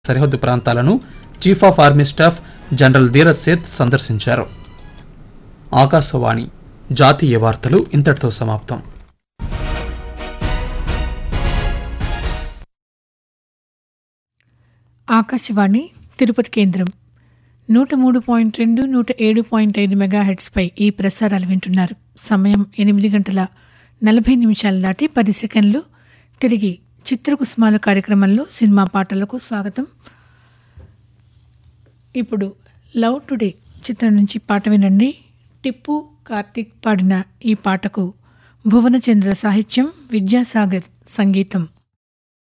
సరిహద్దు ప్రాంతాలను chief of army staff general Dheeraj Seth సందర్శించారు ఆకాశవాణి జాతీయ వార్తలు ఇంతటితో సమాప్తం ఆకాశవాణి తిరుపతి కేంద్రం నూట మూడు పాయింట్ రెండు నూట ఏడు పాయింట్ ఐదు మెగాహెట్స్పై ఈ ప్రసారాలు వింటున్నారు సమయం ఎనిమిది గంటల నలభై నిమిషాలు దాటి పది సెకండ్లు తిరిగి చిత్రకుసుమాలు కార్యక్రమంలో సినిమా పాటలకు స్వాగతం ఇప్పుడు లవ్ టుడే చిత్రం నుంచి పాట వినండి టిప్పు కార్తిక్ పాడిన ఈ పాటకు భువనచంద్ర సాహిత్యం విద్యాసాగర్ సంగీతం